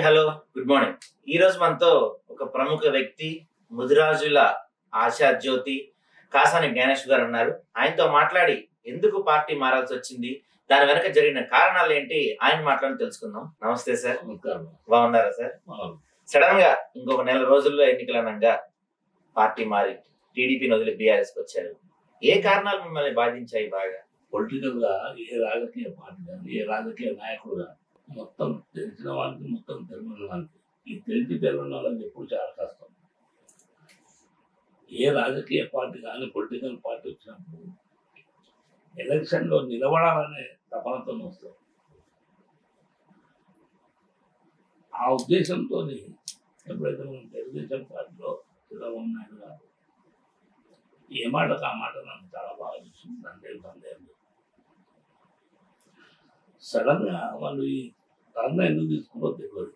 Hello good morning ఈ రోజు మనతో ఒక ప్రముఖ వ్యక్తి ముదిరాజుల ఆశా జ్యోతి కాసాని జ్ఞానేష్ గారు ఉన్నారు ఆయనతో మాట్లాడి ఎందుకు పార్టీ మారాల్సి వచ్చింది దాని వెనక జరిగిన కారణాలు ఏంటి ఆయన మాట్లాడి తెలుసుకుందాం నమస్తే సార్ నమస్కారం బాగున్నారా సార్ అవును. సడన్ గా ఇంకొక నెల రోజుల్లో ఎన్నికలనంగా పార్టీ మారి టీడీపీని వదిలి బీఆర్ఎస్ వచ్చారు ఏ కారణాలు మిమ్మల్ని బాధించాయి బాగా పొలిటికల్ గా ఏ రాజకీయ పార్టీ కానీ ఏ రాజకీయ నాయకుడు కానీ మొత్తం తెలిసిన వాళ్ళకి మొత్తం తెలియని వాళ్ళకి ఈ తెలిసి తెలియని వాళ్ళకి ఎప్పుడు చాలా కష్టం ఏ రాజకీయ పార్టీ కానీ పొలిటికల్ పార్టీ వచ్చినప్పుడు ఎలక్షన్ లో నిలబడాలనే తపనతో వస్తారు ఆ ఉద్దేశంతో ఎప్పుడైతే మనం తెలుగుదేశం పార్టీలో చంద్రబాబు నాయుడు గారు ఏ మాటకు ఆ మాట నన్ను చాలా బాగా చూసింది దాంట్లో ఏం సందేహం లేదు సడన్ గా వాళ్ళు ఈ టర్న్ ఎందుకు తీసుకున్నారో తెలియదు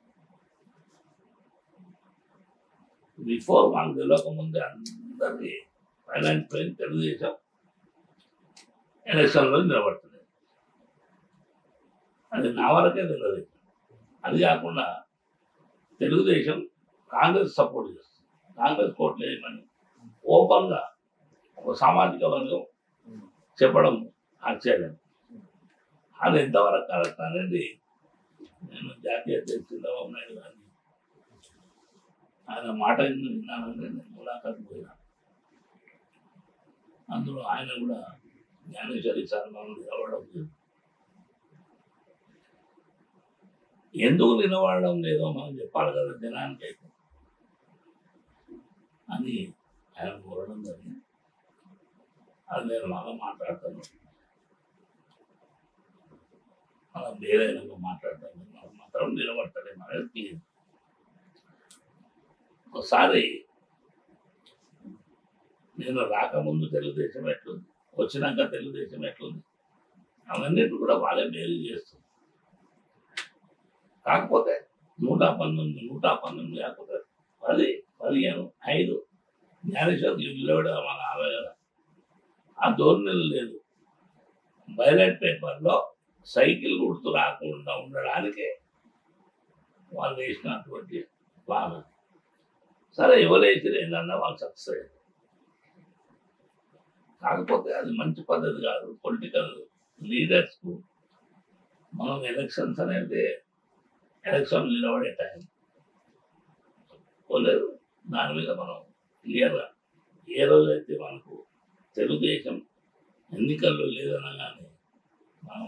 బిఫోర్ మనకు తెలియక ముందే అందరికీ ఫైనాన్స్ పైన తెలుగుదేశం ఎలక్షన్లో నిలబడుతుంది అది నా వరకే తెలియదు అది కాకుండా తెలుగుదేశం కాంగ్రెస్ సపోర్ట్ చేస్తుంది కాంగ్రెస్ కోట్లు వేయమని ఓపెన్గా ఒక సామాజిక వర్గం చెప్పడం ఆశ్చర్యం అది ఎంతవరకు కరెక్ట్ అనేది నేను జాతీయ అధ్యక్షుడు చంద్రబాబు నాయుడు గారిని ఆయన మాట ఎందుకు విన్నానంటే నేను ములాఖాత్ పోయినా అందులో ఆయన కూడా జ్ఞానేశ్వరి సార్ మనం నిలబడడం లేదు ఎందుకు నిలబడడం లేదో మనం చెప్పాలి కదా జనానికి అయితే అని ఆయన కోరడం జరిగింది అది నేను బాగా మాట్లాడతాను మనం వేరే మాట్లాడతాను మనం మాత్రం నిలబడతాడేమో అనేది తెలియదు. ఒకసారి నేను రాకముందు తెలుగుదేశం ఎట్లుంది వచ్చినాక తెలుగుదేశం ఎట్లుంది అవన్నిటి కూడా వాళ్ళే మేలు చేస్తుంది కాకపోతే నూట పంతొమ్మిది నూట పంతొమ్మిది కాకపోతే పది పదిహేను ఐదు జ్ఞానేశ్వర్ నిలబడే మన ఆవే కదా ఆ ధోరణి లేదు బైలెట్ పేపర్లో సైకిల్ గుర్తు రాకుండా ఉండడానికి వాళ్ళు వేసినటువంటి ప్లాన్ అది. సరే ఎవరు వేసిన ఏంటన్నా వాళ్ళు సక్సెస్ అయ్యారు కాకపోతే అది మంచి పద్ధతి కాదు పొలిటికల్ లీడర్స్కు మనం ఎలక్షన్స్ అనేది ఎలక్షన్ నిలబడే టైం పోలేదు దాని మీద మనం క్లియర్గా ఏ రోజైతే మనకు తెలుగుదేశం ఎన్నికల్లో లేదనగానే మనం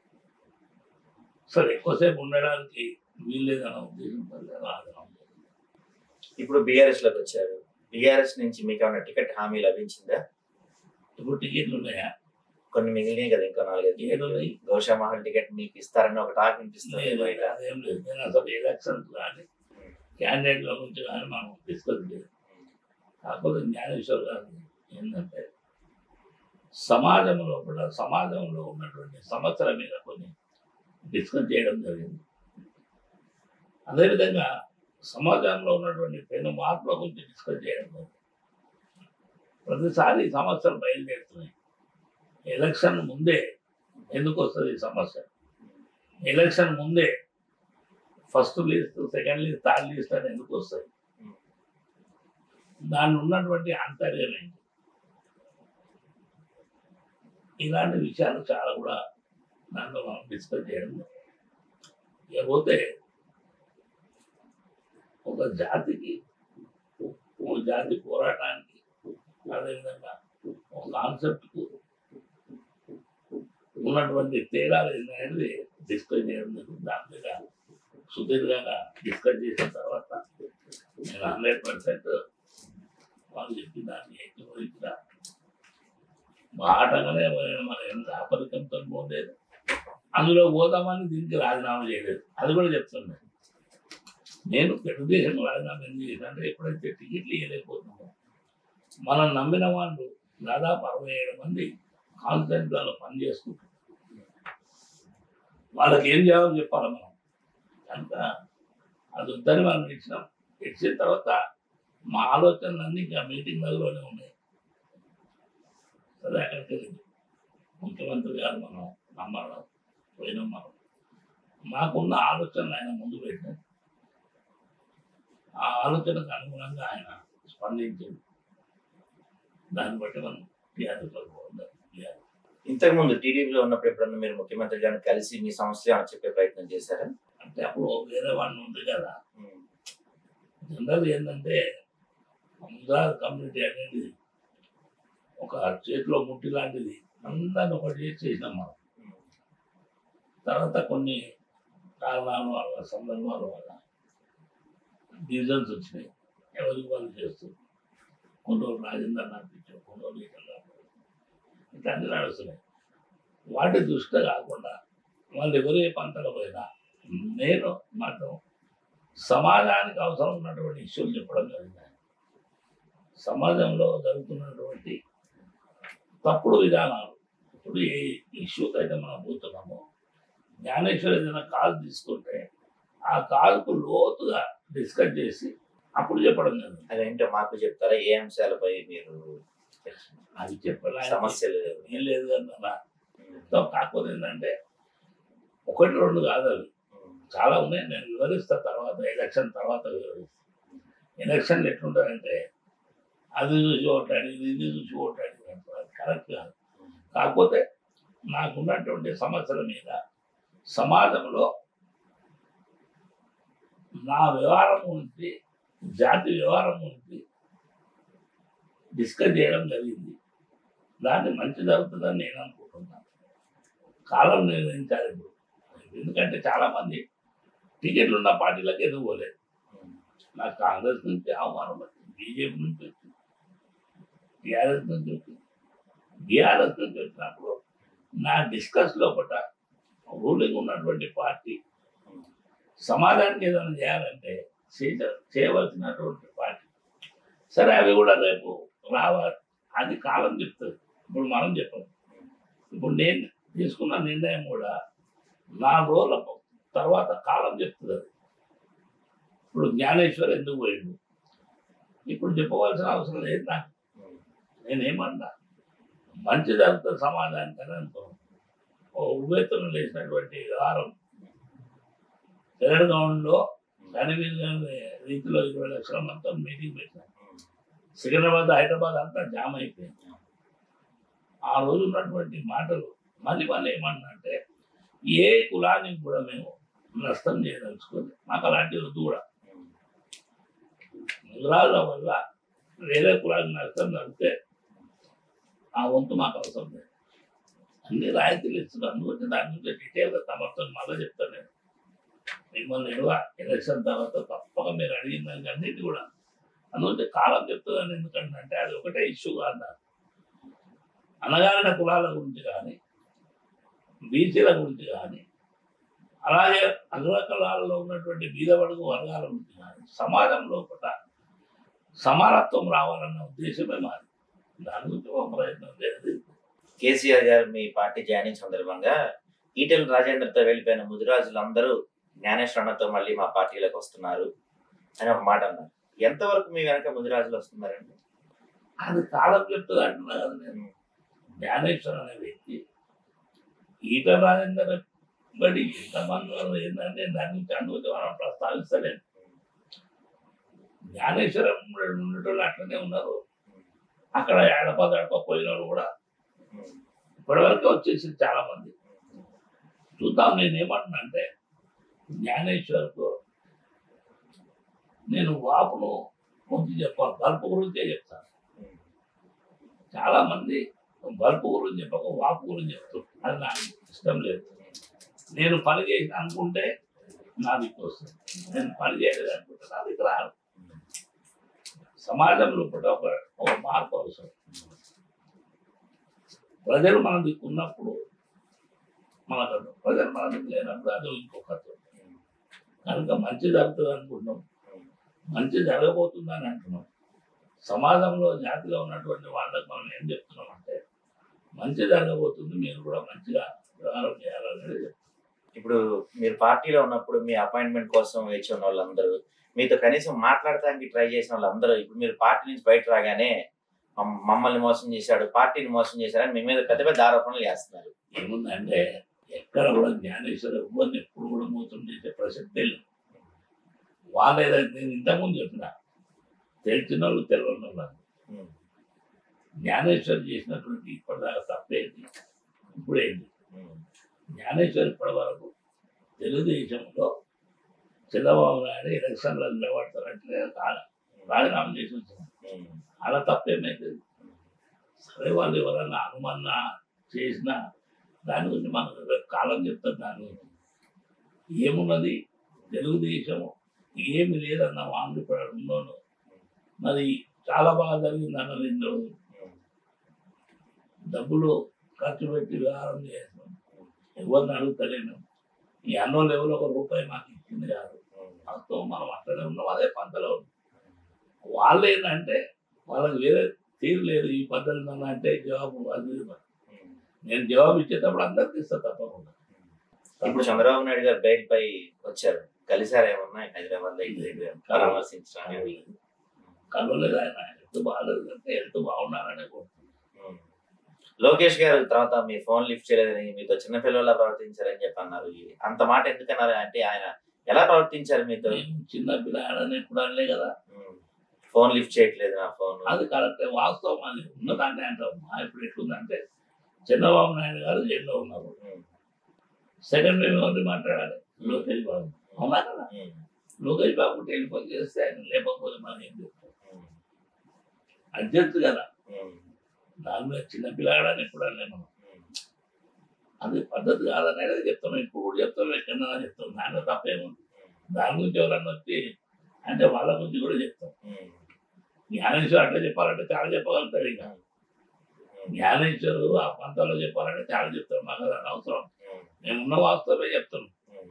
సరే ఎక్కువసేపు ఉండడానికి వీల్లేదన్న ఉద్దేశంతో రాదనం ఇప్పుడు బీఆర్ఎస్ లోకి వచ్చారు బీఆర్ఎస్ నుంచి మీకు ఏమైనా టికెట్ హామీ లభించిందా ఇప్పుడు టికెట్లు ఉన్నాయా కొన్ని మిగిలినాయి కదా ఇంకా నాలుగైదు టికెట్లు ఉన్నాయి గౌషా మహల్ టికెట్ మీకు ఇస్తారని ఒక టాక్ వినిపిస్తుంది లేదు, బయట అదేం లేదు నేను అసలు ఎలక్షన్స్ కానీ క్యాండిడేట్ల గురించి కానీ మనం డిస్కస్ లేదు కాకపోతే జ్ఞానేశ్వర్ గారు ఏంటంటే సమాజంలో కూడా సమాజంలో ఉన్నటువంటి సమస్యల మీద కొన్ని డిస్కస్ చేయడం జరిగింది అదేవిధంగా సమాజంలో ఉన్నటువంటి పెను మార్పుల గురించి డిస్కస్ చేయడం జరిగింది ప్రతిసారి ఈ సమస్యలు బయలుదేరుతున్నాయి ఎలక్షన్ ముందే ఎందుకు వస్తుంది ఈ సమస్య ఎలక్షన్ ముందే first list second list third list అని ఎందుకు వస్తాయి దాన్ని ఉన్నటువంటి ఆంతర్యం ఏంటి ఇలాంటి విషయాలు చాలా కూడా దాంట్లో మనం డిస్కస్ చేయడం ఇకపోతే ఒక జాతికి ఒక జాతి పోరాటానికి అదేవిధంగా ఒక కాన్సెప్ట్కు ఉన్నటువంటి తేడాలు ఏంటనేది డిస్కస్ చేయడం జరుగుతుంది దాని మీద సుదీర్ఘంగా డిస్కస్ చేసిన తర్వాత నేను హండ్రెడ్ పర్సెంట్ వాళ్ళు చెప్పిన దాన్ని ఏకీభవించిన బాటంగానే మన ఎంత అపరికంతో పోలేదు అందులో పోదామని దీనికి రాజీనామా చేయలేదు అది కూడా చెప్తున్నాను నేను తెలుగుదేశం రాజీనామా ఎందుకు చేశాను అంటే ఎప్పుడైతే టికెట్లు ఇవ్వలేకపోతున్నామో మనం నమ్మిన వాళ్ళు దాదాపు అరవై ఏడు మంది కాన్సెంట్లలో పనిచేసుకుంటారు వాళ్ళకి ఏం జవాబు చెప్పాలి మనం కనుక అది వద్దని మనం ఇచ్చినాం ఇచ్చిన తర్వాత మా ఆలోచనలన్నీ ఇంకా మీటింగ్ దగ్గరలోనే ఉన్నాయి సరే అక్కడికి వెళ్ళింది ముఖ్యమంత్రి గారు మనం నమ్మడం పోయినాం మనం మాకున్న ఆలోచనలు ఆయన ముందు పెట్టినాం ఆ ఆలోచనకు అనుగుణంగా ఆయన స్పందించింది దాన్ని బట్టి మనం టీఆర్ఎస్ పోవాలి ఇంతకు ముందు టీడీపీలో ఉన్నప్పుడు ఎప్పుడన్నా మీరు ముఖ్యమంత్రి గారిని కలిసి మీ సమస్య ఏమైనా చెప్పే ప్రయత్నం చేశారా అంటే అప్పుడు వేరే వాడిని ఉంది కదా జనరల్ ఏంటంటే ముద్రా కమ్యూనిటీ అనేది ఒక చేతిలో ముట్టి లాంటిది అందరిని ఒకటి చేసి చేసినాం మనం తర్వాత కొన్ని కారణాల వల్ల సందర్భాల వల్ల డివిజన్స్ వచ్చినాయి ఎవరికి వాళ్ళు చేస్తూ కొన్ని రోజులు రాజేందర్ నడిపించాం కొన్ని రోజులు ఈటల రాజేందర్. ఇట్లా అన్ని నడుస్తున్నాయి వాటి దృష్టి కాకుండా వాళ్ళు ఎవరే పంటలు పోయినా నేను మాత్రం సమాజానికి అవసరం ఉన్నటువంటి ఇష్యూలు చెప్పడం జరిగింది సమాజంలో జరుగుతున్నటువంటి తప్పుడు విధానాలు ఇప్పుడు ఏ ఇష్యూకి అయితే మనం పోతున్నామో జ్ఞానేశ్వర్ ఏదైనా కాల్ తీసుకుంటే ఆ కాల్కు లోతుగా డిస్కస్ చేసి అప్పుడు చెప్పడం జరిగింది అదేంటో మాకు చెప్తారా ఏ అంశాలపై మీరు అది చెప్పడానికి సమస్యలు ఏం లేదు కదా సో కాకపోతే ఏంటంటే ఒకటి రెండు కాదు అవి చాలా ఉన్నాయి నేను వివరిస్తా తర్వాత ఎలక్షన్ తర్వాత వివరిస్తా ఎలక్షన్ ఎట్లుంటుందంటే అది చూసి ఓట్లాడి ఇది ఇది చూసి ఓట్లాడి అది కరెక్ట్ కాదు కాకపోతే నాకున్నటువంటి సమస్యల మీద సమాజంలో నా వ్యవహారం గురించి జాతి వ్యవహారం గురించి డిస్కస్ చేయడం జరిగింది దాన్ని మంచి జరుగుతుందని నేను అనుకుంటున్నాను కాలం నిర్ణయించాలి ఇప్పుడు ఎందుకంటే చాలా మంది టికెట్లు ఉన్న పార్టీలకు ఎదుగుకోలేదు నాకు కాంగ్రెస్ నుంచి అవమానం వచ్చింది బీజేపీ నుంచి వచ్చింది టీఆర్ఎస్ నుంచి వచ్చింది బీఆర్ఎస్ నుంచి వచ్చినప్పుడు నా డిస్కస్ లోపల రూలింగ్ ఉన్నటువంటి పార్టీ సమాజానికి ఏదైనా చేయాలంటే చేయ- చేయవలసినటువంటి పార్టీ సరే అవి కూడా రేపు రావాలి అది కాలం చెప్తుంది ఇప్పుడు మనం చెప్పం ఇప్పుడు నేను తీసుకున్న నిర్ణయం కూడా నాలుగు రోజుల తర్వాత కాలం చెప్తుంది అది ఇప్పుడు జ్ఞానేశ్వర్ ఎందుకు పోయిండు ఇప్పుడు చెప్పవలసిన అవసరం లేదు నాకు నేనేమన్నా మంచి జరుగుతుంది సమాజానికి అని అనుకోను ఓ ఉభయతులు లేచినటువంటి వ్యవహారం తెలంగాణలో కనిపించని రీతిలో ఇరవై లక్షల మందితో మీటింగ్ పెట్టాను సికింద్రాబాద్ హైదరాబాద్ అంతా జామ్ అయిపోయింది ఆ రోజు ఉన్నటువంటి మాటలు మళ్ళీ వాళ్ళు ఏమన్నా అంటే ఏ కులానికి కూడా మేము నష్టం చేయదలుచుకొని మాకు అలాంటి వద్దు కూడా ముద్రాల వల్ల వేరే కులానికి నష్టం జరిగితే ఆ వంతు మాకు అవసరం లేదు అన్ని రాయితీలు ఇస్తున్నారు అందుకంటే దాని గురించి డీటెయిల్గా తమతో మళ్ళీ చెప్తాను నేను మిమ్మల్ని ఎడవ ఎలక్షన్ తర్వాత తప్పక మీరు అడిగిన దానికి అన్నిటి కూడా అందుకంటే కాలం చెప్తుందని ఎందుకంటే అంటే అది ఒకటే ఇష్యూ కాదు అనగారిన కులాల గురించి కానీ బీసీల గురించి కానీ అలాగే అగ్రకులాలలో ఉన్నటువంటి బీదబడుగు వర్గాల గురించి కానీ సమాజంలో కూడా సమానత్వం రావాలన్న ఉద్దేశమే మాది దాని గురించి ఒక ప్రయత్నం చేసి కేసీఆర్ గారు మీ పార్టీ జాయినింగ్ సందర్భంగా ఈటెల రాజేంద్రతో వెళ్ళిపోయిన ముదిరాజులు అందరూ జ్ఞానేశ్వర అన్నతో మళ్ళీ మా పార్టీలోకి వస్తున్నారు అని ఒక మాట అన్నారు ఎంతవరకు మీ వెనక ముదిరాజులు వస్తున్నారండి అది కాలం చెప్తుంది అంటున్నా కదా నేను జ్ఞానేశ్వర్ అనే వ్యక్తి ఈట రాజేందర్ బడి ఎంతమంది వాళ్ళు ఏంటంటే దాని నుంచి అనుమతి మనం ప్రస్తావిస్తలేదు జ్ఞానేశ్వరం ఉండేటోళ్ళు అట్లనే ఉన్నారు అక్కడ ఎడప గడప పోయిన వాళ్ళు కూడా ఇప్పటివరకు వచ్చేసి చాలా మంది చూద్దాం నేను ఏమంటున్నా అంటే జ్ఞానేశ్వర్కు నేను వాపును గురించి చెప్పాలి బల్పు గురించే చెప్తాను చాలా మంది బల్పు గురించి చెప్పక వాపు గురించి చెప్తారు అది నాకు ఇష్టం లేదు నేను పని చేసి అనుకుంటే నా దిక్కు వస్తుంది నేను పని చేయలేదు అనుకుంటే నా దిక్కు రాదు సమాజంలో కూడా ఒక ఒక మార్పు అవసరం ప్రజలు మన దిక్కు ఉన్నప్పుడు మనకు ప్రజలు మన దిక్కు లేనప్పుడు అది ఇంకొక కనుక మంచి జరుగుతుంది అనుకుంటున్నాం మంచి జరగబోతుందని అంటున్నాం సమాజంలో జాతిలో ఉన్నటువంటి వాళ్ళకి మనం ఏం చెప్తున్నాం అంటే మంచి జరగబోతుంది మీరు కూడా మంచిగా వ్యవహారం చేయాలనేది చెప్తున్నాం. ఇప్పుడు మీరు పార్టీలో ఉన్నప్పుడు మీ అపాయింట్మెంట్ కోసం వేచి ఉన్న వాళ్ళందరూ మీతో కనీసం మాట్లాడటానికి ట్రై చేసిన వాళ్ళందరూ ఇప్పుడు మీరు పార్టీ నుంచి బయట రాగానే మమ్- మమ్మల్ని మోసం చేశాడు పార్టీని మోసం చేశాడని మీ మీద పెద్ద పెద్ద ఆరోపణలు చేస్తున్నారు ఏముందంటే ఎక్కడ కూడా జ్ఞానేశ్వర ఎవ్వరిని ఎప్పుడు కూడా మోసం చేసే ప్రసక్తే లేదు వాళ్ళు ఏదైతే నేను ఇంతకుముందు చెప్పిన తెలిసిన వాళ్ళు తెలియని వాళ్ళు ఉమ్, జ్ఞానేశ్వర్ చేసినటువంటి ఇప్పటిదాకా తప్పేంటి ఇప్పుడేంటి ఉమ్, జ్ఞానేశ్వర్ ఇప్పటి వరకు తెలుగుదేశంలో చంద్రబాబు నాయుడు ఎలక్షన్లో నిలబడతారంటే కాదు రాజీనామా చేసి వచ్చాను ఉమ్, అలా తప్పేమైతుంది సరే వాళ్ళు ఎవరన్నా అనుమన్న చేసినా దాని గురించి మనకు రేపు కాలం చెప్తారు దాని గురించి ఏమున్నది తెలుగుదేశము ఏమి లేదన్న ఆంధ్రప్రదేశ్లోను మరి చాలా బాగా జరిగింది అన్న రెండు ఉమ్, డబ్బులు ఖర్చు పెట్టి వ్యవహారం చేస్తాం ఎవరిని అడుగుతలేను ఈ అన్నోళ్ళు ఎవరో ఒక రూపాయి మాకు ఇచ్చింది కాదు ఉమ్, వాస్తవం మనం అట్లనే ఉన్నాం అదే పంతలో ఉన్నాం వాళ్ళు ఏంటంటే వాళ్ళకి వేరే తీరు లేదు ఈ పద్ధతి నన్ను అంటే జవాబు అది ఇది. ఉమ్. నేను జవాబు ఇచ్చేటప్పుడు అందరికి ఇస్తా తప్పకుండా ఇప్పుడు చంద్రబాబు నాయుడు గారు బయట పై వచ్చారు కలిసారు ఏమన్నా హైదరాబాద్ లో ఇది పరామర్శించడానికి కలవలేదు ఆయన హెల్త్ బాగాలేదు అంటే హెల్త్ బాగున్నారనే కోరుతున్నాను ఉమ్. లోకేష్ గారు తర్వాత మీ ఫోన్ లిఫ్ట్ చేయలేదని మీతో చిన్న పిల్లల ప్రవర్తించారని చెప్పి అన్నారు ఇది- అంత మాట ఎందుకన్నారు అంటే ఆయన ఎలా ప్రవర్తించారు మీతో నేను చిన్న పిల్లాడని ఎప్పుడు అనలే కదా ఉమ్. ఫోన్ లిఫ్ట్ చేయట్లేదు నా ఫోన్ అది కరెక్టే వాస్తవం అది ఉన్నదాన్ని అంటాం మా ఇప్పుడు ఎట్లుందంటే చంద్రబాబు నాయుడు గారు జైల్లో ఉన్నారు సెకండ్ మేము ఎవరిని మాట్లాడాలి లోకేష్ బాబు అవునా కదా లోకేష్ బాబు టెలిఫోన్ చేస్తే ఆయన లేకపోతే మనం ఏం చెప్తాం అడ్జస్ట్ కదా దాని మీద చిన్న పిల్లాడని ఎప్పుడు అనలే మనం అది పద్ధతి కాదనేది చెప్తాను ఇప్పుడు కూడా చెప్తాం ఎక్కడైనా చెప్తాం దాంట్లో తప్పేముంది దాని గురించి ఎవరన్నా వచ్చి అంటే వాళ్ళ గురించి కూడా చెప్తాం జ్ఞానేశ్వర్ అట్లా చెప్పాలంటే చాలా చెప్పగలుగుతాడు ఇంకా జ్ఞానేశ్వరు ఆ పంతాలో చెప్పాలంటే చాలా చెప్తాడు మాకు అది అవసరం మేము ఉన్న వాస్తవమే చెప్తున్నాం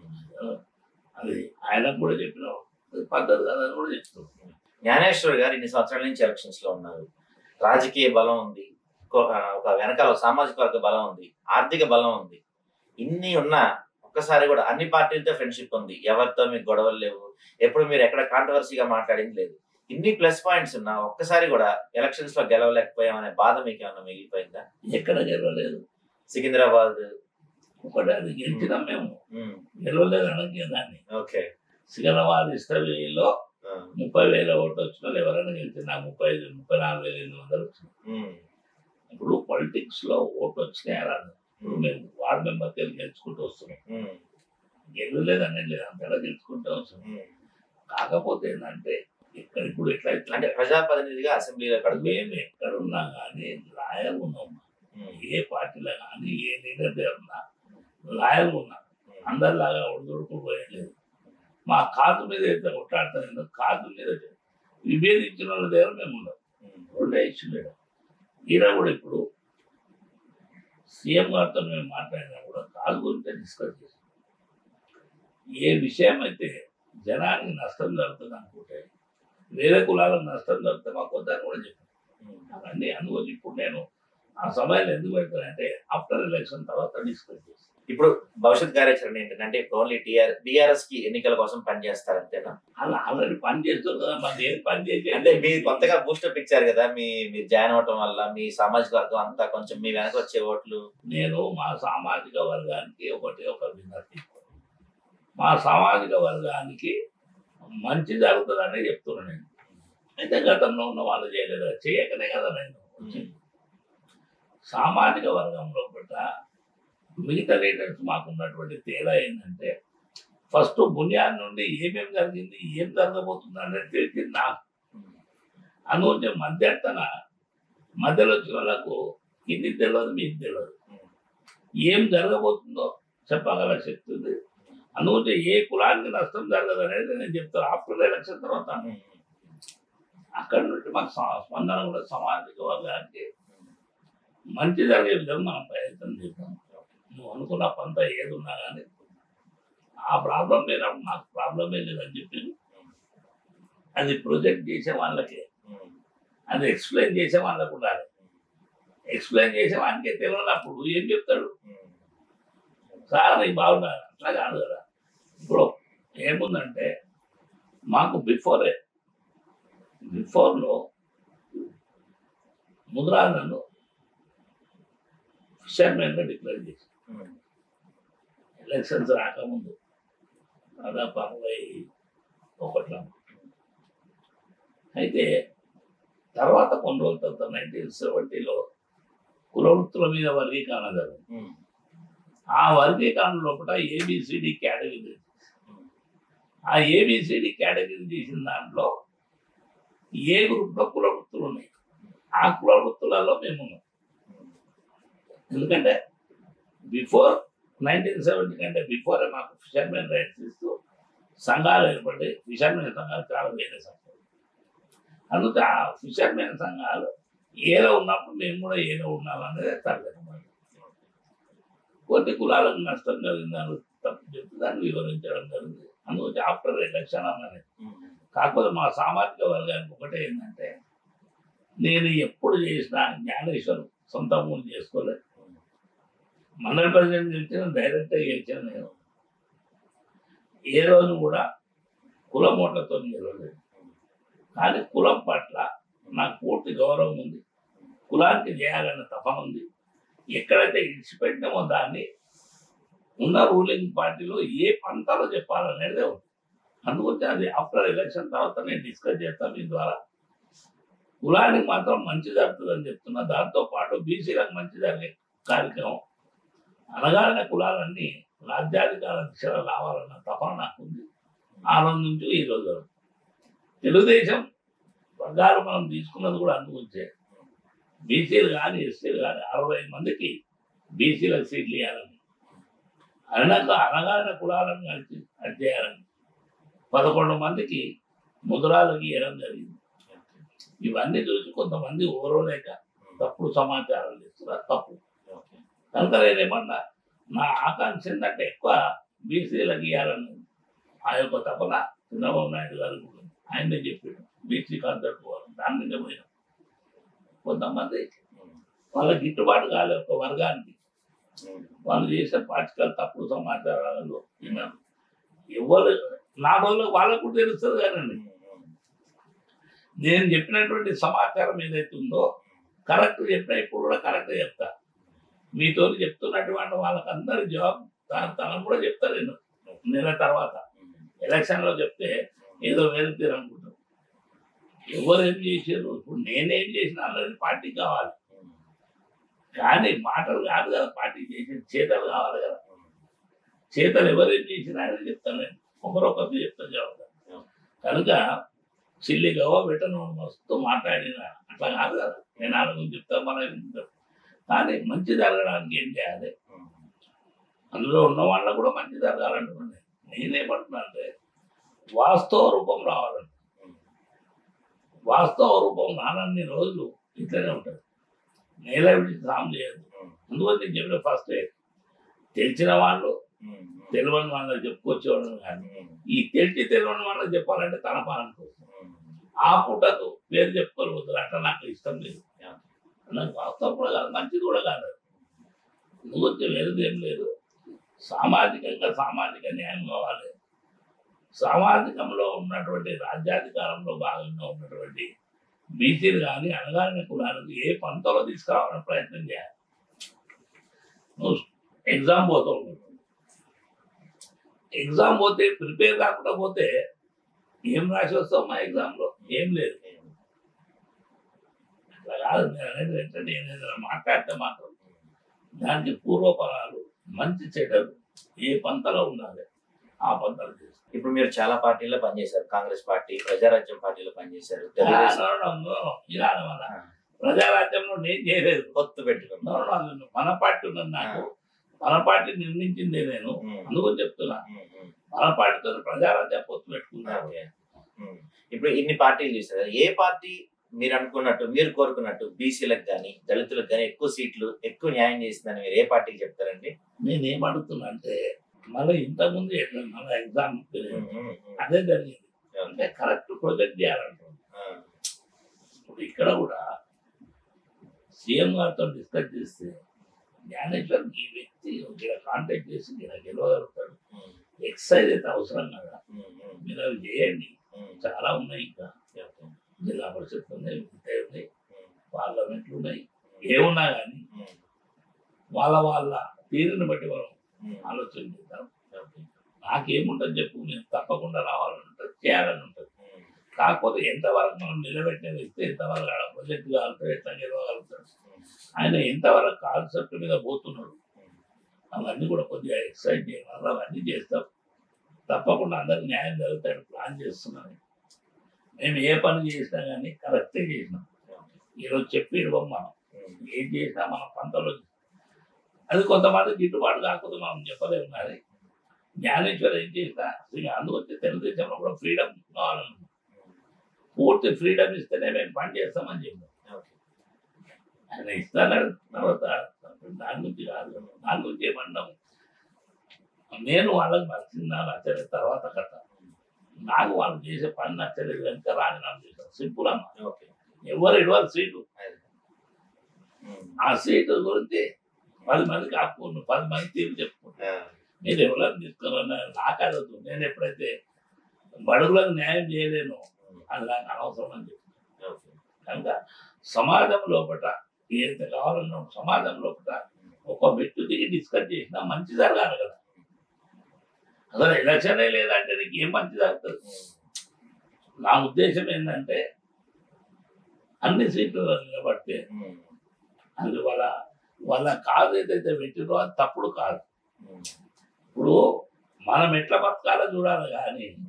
అది ఆయనకు కూడా చెప్పినాం అది పద్ధతి కాదని కూడా చెప్తున్నాం జ్ఞానేశ్వర్ గారు ఇన్ని సంవత్సరాల నుంచి ఎలక్షన్స్ లో ఉన్నారు రాజకీయ బలం ఉంది కో- ఆ, ఒక వెనకాల ఒక సామాజిక వర్గ బలం ఉంది ఆర్థిక బలం ఉంది ఇన్ని ఉన్నా ఒక్కసారి కూడా అన్ని పార్టీలతో ఫ్రెండ్షిప్ ఉంది ఎవరితో మీకు గొడవలు లేవు ఎప్పుడు మీరు ఎక్కడ కాంట్రవర్సీగా మాట్లాడింది లేదు ఇన్ని ప్లస్ పాయింట్స్ ఉన్నా ఒక్కసారి కూడా ఎలక్షన్స్ లో గెలవలేకపోయామనే బాధ మీకు ఏమైనా మిగిలిపోయిందా ఎక్కడ గెలవలేదు సికింద్రాబాద్ ఒకటి అది గెలిచినాం మేము ఉమ్, గెలవలేదు అనకే దాన్ని ఓకే సిగలవాది ఇష్టవేలో ఆ, ముప్పై వేల ఓట్లు వచ్చిన వాళ్ళు ఎవరైనా గెలిచిన నాకు ముప్పై ఐదు ముప్పై నాలుగు వేల ఎనిమిది వందలు వచ్చినాయి ఉమ్, ఇప్పుడు పొలిటిక్స్ లో ఓట్లు వచ్చినాయి రాదు ఇప్పుడు మేము వార్డు మెంబర్ తెలిసి గెలుచుకుంటూ వస్తున్నాం ఉమ్, గెలవలేదు అనేది లేదు అంతగా గెలుచుకుంటూ వస్తున్నాం ఉమ్. కాకపోతే ఏంటంటే ఇక్కడ ఇప్పుడు ఎట్లా ఎట్లా అంటే ప్రజాప్రతినిధిగా అసెంబ్లీలో కడుగు మేము ఎక్కడున్నా కానీ లాయల్ ఉన్నాం ఏ పార్టీలో కానీ ఏ లీడర్ దగ్గర ఉన్నా లాయల్ ఉన్నా అందరిలాగా ఉడుదుడుకు పోయలేదు మా కాదు మీద అయితే కొట్లాడుతాను కాదు మీద విభేదించిన వాళ్ళ దగ్గర మేము ఉన్నాం రెండే ఇష్యూ లేదు ఈడ కూడా ఇప్పుడు సీఎం గారితో మేము మాట్లాడినా కూడా కాదు గురించి డిస్కస్ చేస్తాం ఏ విషయం అయితే జనానికి నష్టం జరుగుతుంది అనుకుంటే వేరే కులాలకు నష్టం జరిగితే మాకు వద్దని కూడా చెప్పాను అవన్నీ అందువల్ల ఇప్పుడు నేను ఆ సమయంలో ఎందుకు పెడతానంటే ఆఫ్టర్ ఎలక్షన్ తర్వాత డిస్కస్ చేస్తాను ఇప్పుడు భవిష్యత్ కార్యాచరణ ఏంటంటే ఇప్పుడు ఓన్లీ టీఆర్ బీఆర్ఎస్ కి ఎన్నికల కోసం పనిచేస్తారు అంతేనా అలా ఆల్రెడీ పని చేస్తుంది కదా మరి ఏం పని చేసి అంటే మీరు కొత్తగా బూస్టప్ ఇచ్చారు కదా మీ మీరు జాయిన్ అవటం వల్ల మీ సామాజిక వర్గం అంతా కొంచెం మీ వెనక వచ్చే ఓట్లు నేను మా సామాజిక వర్గానికి ఒకటి ఒక విన్నతి మా సామాజిక వర్గానికి మంచి జరుగుతుందనే చెప్తున్నాను నేను అయితే గతంలో ఉన్న వాళ్ళు చేయలేదు చేయకనే కదా నేను వచ్చింది. సామాజిక వర్గంలో కూడా మిగతా లీడర్స్ మాకు ఉన్నటువంటి తేడా ఏంటంటే ఫస్ట్ బునియాద్ నుండి ఏమేమి జరిగింది ఏం జరగబోతుంది అనేది తెలిసింది నాకు అందుకే మధ్యర్థన మధ్యలో వచ్చిన వాళ్ళకు ఇది తెలియదు మీకు తెలియదు ఏం జరగబోతుందో చెప్పగల శక్తి ఉంది అందుకే ఏ కులానికి నష్టం జరగదు అనేది నేను చెప్తాను ఆఫ్టర్ ఎలక్షన్ తర్వాత అక్కడ నుండి మాకు స- స్పందన కూడా సామాజిక వర్గానికి మంచి జరిగే విధంగా మనం ప్రయత్నం చేద్దాం నువ్వు అనుకున్న పంత ఏది ఉన్నా కానీ ఆ ప్రాబ్లం లేనప్పుడు నాకు ప్రాబ్లమే లేదని చెప్పి అది ప్రొజెక్ట్ చేసే వాళ్ళకి అది ఎక్స్ప్లెయిన్ చేసే వాళ్ళకు ఉండాలి ఎక్స్ప్లెయిన్ చేసే వానికి తెలియనప్పుడు ఏం చెప్తాడు సార్ నీకు బాగున్నారు అట్లా కాదు కదా ఇప్పుడు ఏముందంటే మాకు బిఫోరే బిఫోర్లో ముద్రాలను ఫిషర్మెన్గా డిక్లేర్ చేసి ఎలక్షన్స్ రాకముందు దాదాపు అరవై ఒకట్ల అయితే తర్వాత కొన్ని రోజుల తర్వాత నైన్టీన్ సెవెంటీలో కులవృత్తుల మీద వర్గీకరణ జరిగింది ఉమ్, ఆ వర్గీకరణ లోపల ఏబిసిడి కేటగిరీ ఆ ఏబిసిడి కేటగిరీ తీసిన దాంట్లో ఏ గ్రూప్లో కుల వృత్తులు ఉన్నాయి ఆ కుల వృత్తులలో మేము ఉన్నాం ఎందుకంటే బిఫోర్ నైన్టీన్ సెవెంటీ కంటే బిఫోర్ మాకు ఫిషర్మెన్ రైట్స్ ఇస్తూ సంఘాలు ఏర్పడి ఫిషర్మెన్ సంఘాలు చాలా వేరే సంఘాలు అందుకే ఆ ఫిషర్మెన్ సంఘాలు ఏలో ఉన్నప్పుడు మేము కూడా ఏలో ఉండాలనేది తరగతి కొన్ని కులాలకు నష్టం కలిగిందని తప్పు చెప్తే దాన్ని వివరించడం జరిగింది అందుకే ఆఫ్టర్ ఎలక్షన్ అన్నది ఉమ్, కాకపోతే మా సామాజిక వర్గానికి ఒకటే ఏంటంటే నేను ఎప్పుడు చేసినా జ్ఞానేశ్వరం సొంత మూలు చేసుకోలేదు మండల ప్రెసిడెంట్ గెలిచిన డైరెక్ట్గా గెలిచిన నేను ఏ రోజు కూడా కులం ఓట్లతో గెలవలేదు కానీ కులం పట్ల నాకు పూర్తి గౌరవం ఉంది కులానికి చేయాలనే తపన ఉంది ఎక్కడైతే ఇడిచిపెట్టినామో దాన్ని ఉన్న రూలింగ్ పార్టీలో ఏ పంటలో చెప్పాలనేదే ఉంది అందుకొచ్చి అది ఆఫ్టర్ ఎలక్షన్ తర్వాత నేను డిస్కస్ చేస్తాను మీ ద్వారా కులానికి మాత్రం మంచి జరుగుతుందని చెప్తున్నా దాంతో పాటు బీసీలకు మంచి జరిగే కార్యక్రమం అనగానే కులాలన్నీ రాజ్యాధికార దిశలో రావాలన్న తపన నాకు ఉంది ఆ రోజు నుంచి ఈ రోజు వరకు. తెలుగుదేశం వర్గాలు మనం తీసుకున్నది కూడా అందుకొచ్చే బీసీలు కానీ ఎస్సీలు కానీ అరవై మందికి బీసీలకు సీట్లు ఇవ్వాలని అనక అనగానే కులాలను కలిసి అది చేయాలని పదకొండు మందికి ముద్రాలకు ఇవ్వడం జరిగింది ఇవన్నీ చూసి కొంతమంది ఓరవలేక తప్పుడు సమాచారాలు ఇస్తున్నారు తప్పు ఓకే. కనుక నేనేమన్నా నా ఆకాంక్ష ఏంటంటే ఎక్కువ బీసీలకు ఇవ్వాలని ఆ యొక్క తపన చంద్రబాబు నాయుడు గారు కూడా ఆయనే చెప్పాడు బీసీ కాన్సెప్ట్ పోవాలి దాని మీద పోయినాం కొంతమంది ఉమ్, వాళ్ళ గిట్టుబాటు కాలే ఒక వర్గానికి ఉమ్, వాళ్ళు చేసే పాటికలు తప్పుడు సమాచారాలలో విన్నాను ఎవరు నా రోజులు వాళ్ళకు కూడా తెలుస్తుంది కానండి ఉమ్, ఉమ్, నేను చెప్పినటువంటి సమాచారం ఏదైతే ఉందో కరెక్ట్ చెప్పినా ఇప్పుడు కూడా కరెక్ట్ చెప్తా మీతో చెప్తున్నటువంటి వాళ్ళకందరి జవాబు తన తనను కూడా చెప్తా నేను నెల తర్వాత ఉమ్, ఎలక్షన్ లో చెప్తే ఏదో వేరు తీరు అనుకుంటాం ఎవరు ఏం చేశారు ఇప్పుడు నేనేం చేసిన అన్నది పార్టీ కావాలి ఉమ్, కానీ మాటలు కాదు కదా పార్టీ చేసిన చేతలు కావాలి కదా ఉమ్, చేతలు ఎవరేం చేసినా అని చెప్తాను నేను ఒకరొకరు చెప్తా జవాబు కనుక సిల్లిగా పెట్టను మస్తు మాట్లాడిన అట్లా కాదు కదా నేను ఆయన గురించి చెప్తా మన వింటాం. కానీ మంచి జరగడానికి ఏం చేయాలి ఉమ్, అందులో ఉన్న వాళ్ళకు కూడా మంచి జరగాలంటున్నాను నేనేమంటున్నా అంటే వాస్తవ రూపం రావాలంట ఉమ్, వాస్తవ రూపం నానన్ని రోజులు ఇట్లనే ఉంటుంది నేల విడిచి సాము చేయదు ఉమ్, అందువల్ల నేను చెప్పిన ఫస్ట్ తెలిసిన వాళ్ళు ఉమ్, ఉమ్, తెలియని వాళ్ళకి చెప్పుకొచ్చేవాళ్ళు కానీ ఉమ్, ఈ తెలిసి తెలియని వాళ్ళకి చెప్పాలంటే తన పాలన ఉమ్, ఆ పూటకు పేరు చెప్పుకొని పోతుంది అట్లా నాకు ఇష్టం లేదు Yeah. నాకు వాస్తవం కూడా కాదు మంచిది కూడా కాదు నువ్వు వచ్చి వేరేది ఏం లేదు సామాజికంగా సామాజిక న్యాయం కావాలి సామాజికంలో ఉన్నటువంటి రాజ్యాధికారంలో భాగంగా ఉన్నటువంటి బీసీలు కానీ అణగారిన కులాలకు ఏ పంతలో తీసుకురావాలని ప్రయత్నం చేయాలి నువ్వు ఎగ్జామ్ పోతావు ఎగ్జామ్ పోతే ప్రిపేర్ కాకుండా పోతే ఏం రాసి వస్తావు మా ఎగ్జామ్లో ఏం లేదు అట్లా కాదు నేను అనేది ఏంటంటే నేను ఏదైనా మాట్లాడితే మాత్రం దానికి పూర్వపరాలు మంచి చెడ్డలు ఏ పంతలో ఉండాలి ఆ పంతలు చేస్తాను ఇప్పుడు మీరు చాలా పార్టీల్లో పనిచేశారు కాంగ్రెస్ పార్టీ ప్రజారాజ్యం పార్టీలో పనిచేశారు తెలుగుదేశం ఇలా మన ప్రజారాజ్యంలో నేను చేయలేదు పొత్తు పెట్టుకున్నారు No, no, no, మన పార్టీ ఉన్నది నాకు మన పార్టీ నిర్మించిందే నేను ఉమ్, అందుకని చెప్తున్నా ఉమ్, ఉమ్. మన పార్టీతో ప్రజారాజ్యం పొత్తు పెట్టుకున్నాను ఓకే. ఉమ్. ఇప్పుడు ఇన్ని పార్టీలు చూసారు కదా, ఏ పార్టీ మీరు అనుకున్నట్టు మీరు కోరుకున్నట్టు బీసీలకు కానీ దళితులకు కానీ ఎక్కువ సీట్లు ఎక్కువ న్యాయం చేసిందని మీరు ఏ పార్టీకి చెప్తారండి నేను ఏమడుగుతున్నా అంటే మళ్ళీ ఇంతకుముందు ఎట్లా మన ఎగ్జామ్ ఉమ్, ఉమ్, ఉమ్. అదే జరిగింది ఓకే. అంటే కరెక్ట్ ప్రొజెక్ట్ చేయాలంటారు ఆ, ఇప్పుడు ఇక్కడ కూడా సీఎం గారితో డిస్కస్ చేస్తే జ్ఞానేశ్వర్ ఈ వ్యక్తి ఇక్కడ కాంటాక్ట్ చేసి ఇక్కడ గెలవగలుగుతాడు ఉమ్, ఎక్సైజ్ అయితే అవసరం కదా ఉమ్, ఉమ్, మీరు అవి చేయండి ఉమ్. చాలా ఉన్నాయి ఇంకా ఓకే. జిల్లా పరిషత్ ఉన్నాయి మిగతాయి ఉన్నాయి ఉమ్, పార్లమెంట్లు ఉన్నాయి ఏమున్నా కానీ ఉమ్, వాళ్ళ వాళ్ళ తీరుని బట్టి మనం ఉమ్. ఆలోచన చేద్దాం ఓకే. నాకేముంటుంది చెప్పు నేను తప్పకుండా రావాలని ఉంటుంది చేయాలని ఉంటుంది ఉమ్, కాకపోతే ఎంతవరకు మనం నిలబెట్టిన వ్యక్తి ఎంతవరకు ఆడ ప్రాజెక్ట్ కాలుతాడు ఎట్లా గెలవగలుగుతాడు ఆయన ఎంతవరకు కాన్సెప్ట్ మీద పోతున్నాడు అవన్నీ కూడా కొద్దిగా ఎక్సైట్ చేయడం అవన్నీ చేస్తాం తప్పకుండా అందరికి న్యాయం జరుగుతాడు ప్లాన్ చేస్తున్నాను మేము ఏ పని చేసినా కానీ కరెక్టే చేసినాం ఈరోజు చెప్పి ఇవ్వం మనం ఉమ్, ఏం చేసినా మన పంటలో అది కొంతమంది గిట్టుబాటు కాకపోతే మనం చెప్పలేము కానీ జ్ఞానేశ్వర్ ఏం చేసినా ఇక అందుకొచ్చి తెలుగుదేశంలో కూడా ఫ్రీడమ్ కావాలను పూర్తి ఫ్రీడమ్ ఇస్తేనే మేము పని చేస్తామని చెప్పాం ఓకే. ఆయన ఇస్తానని తర్వాత దాని గురించి కాదు దాని గురించి ఏమన్నాం నేను వాళ్ళకి నచ్చిందా నచ్చలేదు తర్వాత కథ నాకు వాళ్ళు చేసే పని నచ్చలేదు కనుక రాజీనామా చేశాను సింపుల్ అమ్మ ఓకే. ఎవరు ఇవ్వాలి సీటు అది. ఉమ్, ఆ సీటు గురించి పది మందికి ఆపుకోను పది మంది తీరు చెప్పుకుంటాను ఆ, మీరు ఎవరైనా తీసుకున్నా నాకు అడగదు నేను ఎప్పుడైతే బడుగులకు న్యాయం చేయలేను ఉమ్, అది నాకు అనవసరం అని చెప్పి ఓకే. కనుక సమాజం లోపల ఏదైతే కావాలన్నా సమాజం లోపల ఒక వ్యక్తి దిగి డిస్కస్ చేసినా మంచి జరగాలి కదా అసలు ఎలక్షనే లేదంటే నీకు ఏం మంచి జరుగుతుంది ఉమ్, నా ఉద్దేశం ఏంటంటే అన్ని సీట్లు నిలబడితే ఉమ్, అది వాళ్ళ వాళ్ళ కాదు ఏదైతే పెట్టినో అది తప్పుడు కాదు ఉమ్, ఇప్పుడు మనం ఎట్లా బతకాలో చూడాలి కానీ ఉమ్,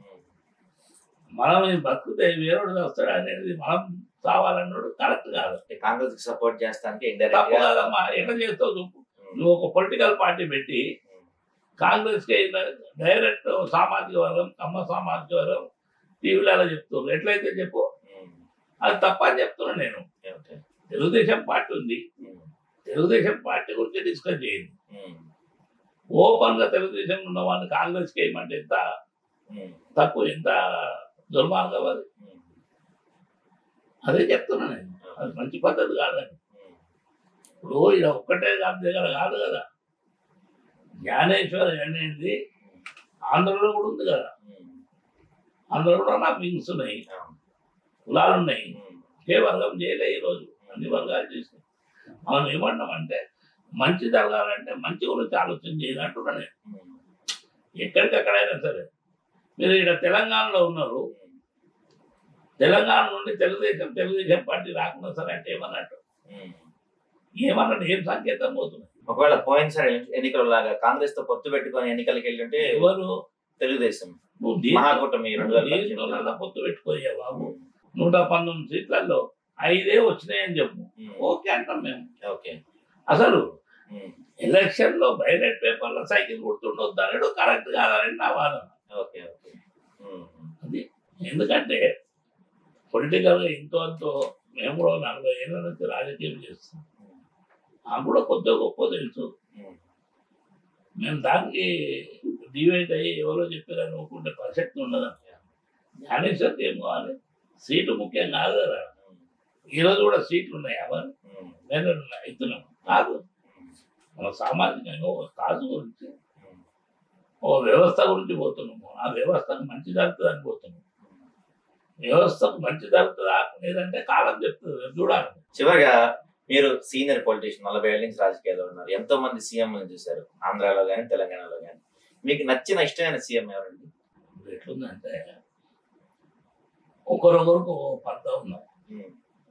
మనం ఈ బతుకుతే వేరేడు వస్తాడు అనేది మనం చావాలన్నాడు కరెక్ట్ కాదు అంటే కాంగ్రెస్ కి సపోర్ట్ చేస్తానికి తప్పు ఇండైరెక్ట్ గా కాదమ్మా ఎట్లా చేస్తావు చెప్పు ఉమ్, నువ్వు ఒక పొలిటికల్ పార్టీ పెట్టి ఉమ్, కాంగ్రెస్ కి డైరెక్ట్ సామాజిక వర్గం కమ్మ సామాజిక వర్గం టీవీలలో చెప్తున్నారు ఎట్లయితే చెప్పు ఉమ్, అది తప్ప అని చెప్తున్నా నేను ఓకే. తెలుగుదేశం పార్టీ ఉంది ఉమ్, తెలుగుదేశం పార్టీ గురించి డిస్కస్ చేయండి ఉమ్, ఓపెన్ గా తెలుగుదేశం ఉన్న వాళ్ళు కాంగ్రెస్ కి ఏమంటే ఎంత ఉమ్, తక్కువ ఎంత దుర్మార్గం అది ఉమ్, అదే చెప్తున్నా నేను అది మంచి పద్ధతి కాదని ఉమ్, ఇప్పుడు ఇలా ఒక్కటే కాదు దగ్గర కాదు కదా జ్ఞానేశ్వర్ అనేది ఆంధ్రలో కూడా ఉంది కదా ఉమ్, ఆంధ్రలో కూడా నాకు వింగ్స్ ఉన్నాయి అవును. కులాలు ఉన్నాయి ఉమ్, ఏ వర్గం చేయలే ఈరోజు అన్ని వర్గాలు చేసినాయి మనం ఏమంటామంటే మంచి జరగాలంటే మంచి గురించి ఆలోచన చేయాలంటున్నా నేను ఉమ్, ఎక్కడికక్కడైనా సరే మీరు ఇక్కడ తెలంగాణలో ఉన్నారు ఉమ్, తెలంగాణ నుండి తెలుగుదేశం తెలుగుదేశం పార్టీ రాకుండా సరే అంటే ఏమన్నట్టు ఉమ్. ఏమన్నట్టు ఏం సంకేతం పోతుంది ఒకవేళ పోయినసారి ఎన్నికల లాగా కాంగ్రెస్ తో పొత్తు పెట్టుకొని ఎన్నికలకి వెళ్ళుంటే ఎవరు తెలుగుదేశం నువ్వు దీంట్లో- మహాకూటమి రెండు వేల దేశంలో పద్దెనిమిదిలో. నల్ల పొత్తు పెట్టుకోయా బాబు ఉమ్, నూట పంతొమ్మిది సీట్లలో ఐదే వచ్చినాయని చెప్పు ఉమ్, ఓకే అంటాం మేము ఓకే అసలు ఉమ్, ఎలక్షన్ లో బైలెట్ పేపర్ లో సైకిల్ గుర్తుండొద్దు అనేది కరెక్ట్ కాదని నా వాదన ఓకే ఓకే ఉమ్, అది ఎందుకంటే పొలిటికల్ గా ఇంతో అంతో మేము కూడా నలభై ఏళ్ళ నుంచి రాజకీయం చేస్తాం నాకు కూడా కొద్దిగా గొప్ప తెలుసు ఉమ్, మేము దానికి డివైడ్ అయ్యి ఎవరో చెప్పారని ఒప్పుకుంటే ప్రసక్తి ఉండదు జ్ఞానేశ్వర్కి ఏం కావాలి సీటు ముఖ్యం కాదు కదా ఉమ్, ఈరోజు కూడా సీట్లు ఉన్నాయి అవన్నీ ఉమ్, నేను ఇస్తున్నాం కాదు ఉమ్, మన సామాజికంగా ఒక కాజు గురించి ఉమ్, ఓ వ్యవస్థ గురించి పోతున్నాము ఆ వ్యవస్థకు మంచి జరుగుతుంది అని పోతున్నాము వ్యవస్థకు మంచి జరుగుతుందా లేదంటే కాలం చెప్తుంది రేపు చూడాలి చివరిగా మీరు సీనియర్ పొలిటీషియన్ నలభై ఏళ్ళ నుంచి రాజకీయాల్లో ఉన్నారు ఎంతో మంది సీఎం చూశారు ఆంధ్రాలో కానీ తెలంగాణలో కానీ మీకు నచ్చిన ఇష్టమైన సీఎం ఎవరండి ఇప్పుడు ఎట్లుందంటే ఒకరొకరికి ఒక పంత ఉన్నాం ఉమ్,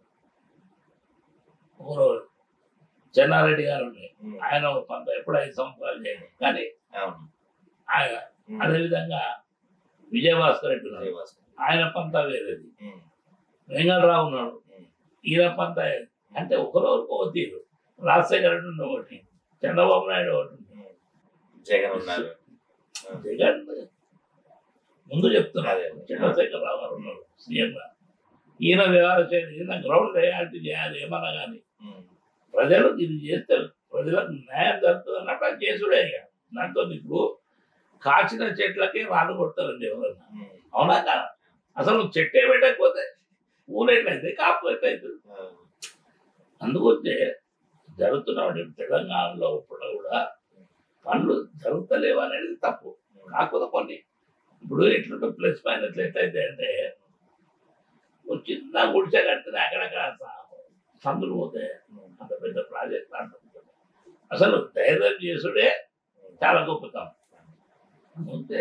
ఒకరు చెన్నారెడ్డి గారు ఉన్నాయి ఉమ్, ఆయన ఒక పంత ఎప్పుడు ఐదు సంవత్సరాలు చేయలేదు కానీ అవును ఆయన ఉమ్, అదేవిధంగా విజయభాస్కర్ రెడ్డి ఉన్నారు విజయభాస్కర్. ఆయన పంత వేరేది ఉమ్, వెంగళరావు ఉన్నాడు ఉమ్, ఈయన పంత అంటే ఒకరొకరికి ఒక తీరు రాజశేఖర రెడ్డి ఉన్న ఒకటి చంద్రబాబు నాయుడు ఒకటి ఉంది. ఉమ్. జగన్ ఉన్నారు జగన్ ముందు చెప్తున్నా అదే. చంద్రశేఖర రావు గారు ఉన్నారు సీఎంగా ఈయన వ్యవహారం చేయాలి ఈయన గ్రౌండ్ రియాలిటీ చేయాలి ఏమన్నా కానీ ఉమ్, ప్రజలు ఇది చేస్తే ప్రజలకు న్యాయం జరుగుతుంది అన్నట్టు అది చేసుడే ఇక దాంతో ఇప్పుడు కాచిన చెట్లకి రాళ్ళు కొడతారండి ఎవరన్నా ఉమ్, అవునా కదా అసలు నువ్వు చెట్టే పెట్టకపోతే పూలు ఎట్లయితే కాపు ఎట్లయితుంది ఆ, అందుకొచ్చే జరుగుతున్నటువంటి తెలంగాణలో ఇప్పుడు కూడా పనులు జరుగుతలేవు అనేది తప్పు ఉమ్, కాకపోతే కొన్ని ఇప్పుడు ఎట్లుంటే ప్లస్ మైనస్ ఎట్లయితే అంటే ఓ చిన్న గుడిసె కడితే అక్కడక్కడ స- సందులు పోతే ఉమ్, అంత పెద్ద ప్రాజెక్ట్ అంటుంది అసలు ధైర్యం చేసుడే చాలా గొప్పతనం అంతే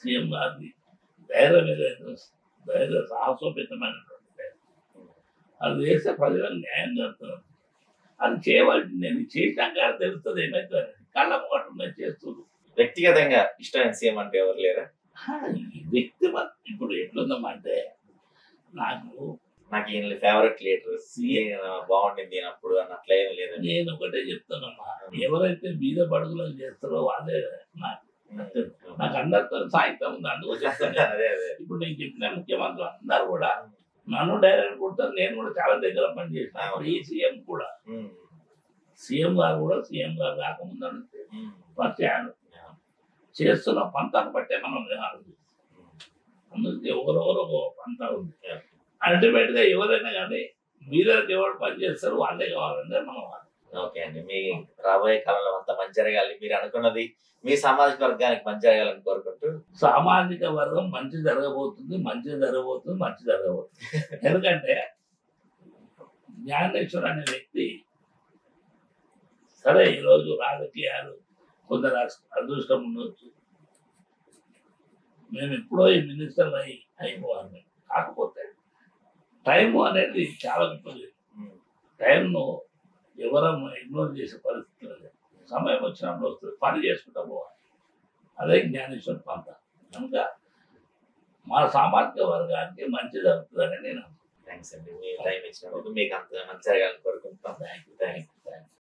సీఎం గారిది ధైర్యం ఏదైతే ధైర్య సాహసోపేతమైనటువంటి ధైర్యం. అది చేస్తే ప్రజలకు న్యాయం జరుగుతుంది అది చేయవలసింది నేను చేసినాక తెలుస్తుంది ఏమైతే కళ్ళ మొక్కకుండా చేస్తుంది వ్యక్తిగతంగా ఇష్టమైన సీఎం అంటే ఎవరు లేరా ఈ వ్యక్తి మన- ఇప్పుడు ఎట్లుందమ్మంటే నాకు నాకు ఈయన ఫేవరెట్ లీడర్ సీఎం బాగుండింది అప్పుడు అన్నట్లే ఏం లేదు నేను ఒకటే చెప్తానమ్మా ఎవరైతే బీద బడుగులకు చేస్తారో వాళ్ళే నాకు నాకు అందరితో సాయంత్రం ఉంది అందుకో చెప్తాను అదే అదే ఇప్పుడు నేను చెప్పిన ముఖ్యమంత్రులు అందరూ కూడా నన్ను డైరెక్ట్ కొడతారు నేను కూడా చాలా దగ్గర పని చేసిన అప్పుడు ఈ సీఎం కూడా ఉమ్, సీఎం గారు కూడా సీఎం గారు కాకముందు అంటే ఉమ్, పరిచయాలు చేస్తున్న పంతాన్ని బట్టే మనం ఆలోచిస్తాం అందుకే ఎవరెవరో ఒక పంత ఉంది Yeah. అల్టిమేట్ గా ఎవరైనా కానీ మీదకి ఎవరు పని చేస్తారు వాళ్ళే కావాలంటే మనం ఓకే అండి మీ రాబోయే కాలంలో అంత మంచి జరగాలి మీరు అనుకున్నది మీ సామాజిక వర్గానికి మంచి జరగాలని కోరుకుంటూ సామాజిక వర్గం మంచి జరగబోతుంది మంచి జరగబోతుంది మంచి జరగబోతుంది ఎందుకంటే జ్ఞానేశ్వర్ అనే వ్యక్తి సరే ఈరోజు రాజకీయాలు కొందరు అస్- అదృష్టం ఉండొచ్చు మేము ఎప్పుడో ఈ మినిస్టర్ అయి అయిపోవాలి కాకపోతే టైం అనేది చాలా గొప్పది ఉమ్, టైంను ఎవరం ఇగ్నోర్ చేసే పరిస్థితి లేదు సమయం వచ్చినప్పుడు వస్తుంది పని చేసుకుంటా పోవాలి అదే జ్ఞానేశ్వర పంత కనుక మా సామాజిక వర్గానికి మంచి జరుగుతుందని నేను థ్యాంక్స్ అండి మీ టైం ఇచ్చినందుకు మీకు అంత మంచి జరగాలని కోరుకుంటున్నాం thank you thank thank you